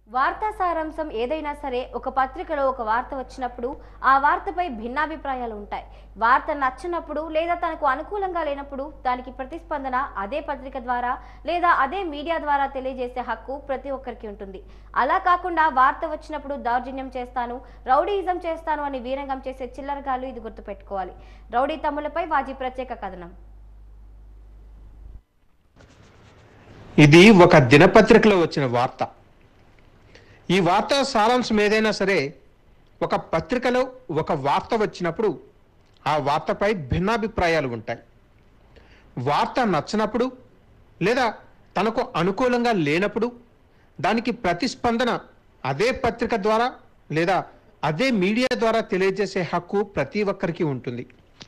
వార్తా సారాంశం ఏదైనా సరే ఒక పత్రికలో ఒక వార్త వచ్చినప్పుడు ఆ వార్తపై భిన్నాభిప్రాయాలు ఉంటాయి వార్త నచ్చినప్పుడు లేదా తనకు అనుకూలంగా లేనప్పుడు దానికి ప్రతిస్పందన అదే పత్రిక ద్వారా లేదా అదే మీడియా ద్వారా తెలియజేసే హక్కు ప్రతి ఒక్కరికి ఉంటుంది అలా కాకుండా వార్త వచ్చినప్పుడు దౌర్జన్యం చేస్తాను రౌడీయిజం చేస్తాను అని వీరంగం చేసే చిల్లరగాళ్ళు ఇది గుర్తుపెట్టుకోవాలి రౌడీ తమ్ములపై వాజీ ప్రత్యేక కథనం ఇది ఒక దినపత్రికలో వచ్చిన వార్త ఈ వార్త సారాంశం ఏదైనా సరే ఒక పత్రికలో ఒక వార్త వచ్చినప్పుడు ఆ వార్తపై భిన్నాభిప్రాయాలు ఉంటాయి వార్త నచ్చినప్పుడు లేదా తనకు అనుకూలంగా లేనప్పుడు దానికి ప్రతిస్పందన అదే పత్రిక ద్వారా లేదా అదే మీడియా ద్వారా తెలియజేసే హక్కు ప్రతి ఒక్కరికి ఉంటుంది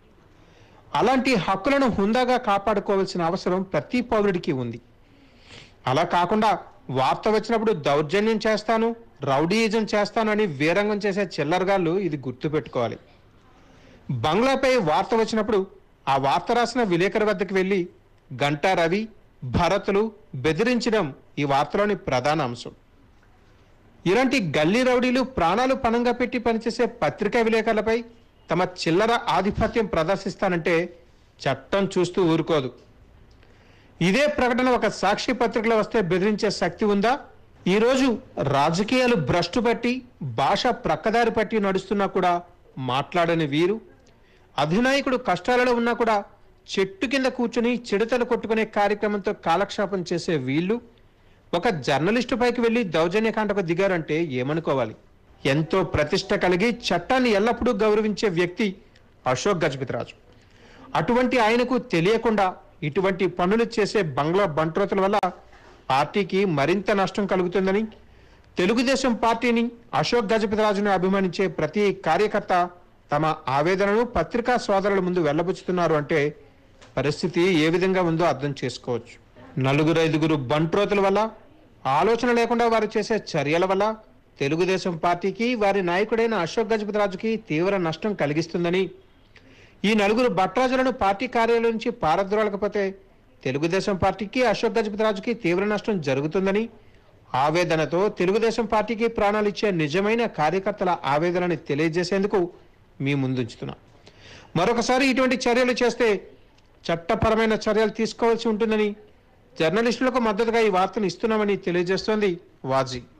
అలాంటి హక్కులను హుందాగా కాపాడుకోవాల్సిన అవసరం ప్రతి పౌరుడికి ఉంది అలా కాకుండా వార్త వచ్చినప్పుడు దౌర్జన్యం చేస్తాను రౌడీయిజం చేస్తాను అని వీరంగం చేసే చిల్లరగాళ్ళు ఇది గుర్తుపెట్టుకోవాలి బంగ్లాపై వార్త వచ్చినప్పుడు ఆ వార్త రాసిన విలేకరు వద్దకు వెళ్ళి గంటా రవి భరత్లు బెదిరించడం ఈ వార్తలోని ప్రధాన అంశం ఇలాంటి గల్లీ రౌడీలు ప్రాణాలు పణంగా పెట్టి పనిచేసే పత్రికా విలేకరులపై తమ చిల్లర ఆధిపత్యం ప్రదర్శిస్తానంటే చట్టం చూస్తూ ఊరుకోదు ఇదే ప్రకటన ఒక సాక్షి పత్రికలో వస్తే బెదిరించే శక్తి ఉందా ఈరోజు రాజకీయాలు భ్రష్టు పట్టి భాష ప్రక్కదారి పట్టి నడుస్తున్నా కూడా మాట్లాడని వీరు అధినాయకుడు కష్టాలలో ఉన్నా కూడా చెట్టు కింద కూర్చుని చెడుతలు కొట్టుకునే కార్యక్రమంతో కాలక్షేపం చేసే వీళ్ళు ఒక జర్నలిస్టు పైకి వెళ్లి దౌర్జన్యకాండకు దిగారంటే ఏమనుకోవాలి ఎంతో ప్రతిష్ట కలిగి చట్టాన్ని ఎల్లప్పుడూ గౌరవించే వ్యక్తి అశోక్ గజపతిరాజు అటువంటి ఆయనకు తెలియకుండా ఇటువంటి పనులు చేసే బంగ్లా బంట్రోతుల వల్ల పార్టీకి మరింత నష్టం కలుగుతుందని తెలుగుదేశం పార్టీని అశోక్ గజపతిరాజును అభిమానించే ప్రతి కార్యకర్త తమ ఆవేదనను పత్రికా సోదరుల ముందు వెళ్ళబుచ్చుతున్నారు అంటే పరిస్థితి ఏ విధంగా ఉందో అర్థం చేసుకోవచ్చు నలుగురు ఐదుగురు బంట్రోతుల వల్ల ఆలోచన లేకుండా వారు చేసే చర్యల వల్ల తెలుగుదేశం పార్టీకి వారి నాయకుడైన అశోక్ గజపతిరాజుకి తీవ్ర నష్టం కలిగిస్తుందని ఈ నలుగురు భట్రాజులను పార్టీ కార్యాలయం నుంచి పారద్రోలకపోతే తెలుగుదేశం పార్టీకి అశోక్ గజపతిరాజుకి తీవ్ర నష్టం జరుగుతుందని ఆవేదనతో తెలుగుదేశం పార్టీకి ప్రాణాలు ఇచ్చే నిజమైన కార్యకర్తల ఆవేదనని తెలియజేసేందుకు మీ ముందుంచుతున్నాం మరొకసారి ఇటువంటి చర్యలు చేస్తే చట్టపరమైన చర్యలు తీసుకోవాల్సి ఉంటుందని జర్నలిస్టులకు మద్దతుగా ఈ వార్తను ఇస్తున్నామని తెలియజేస్తోంది వాజీ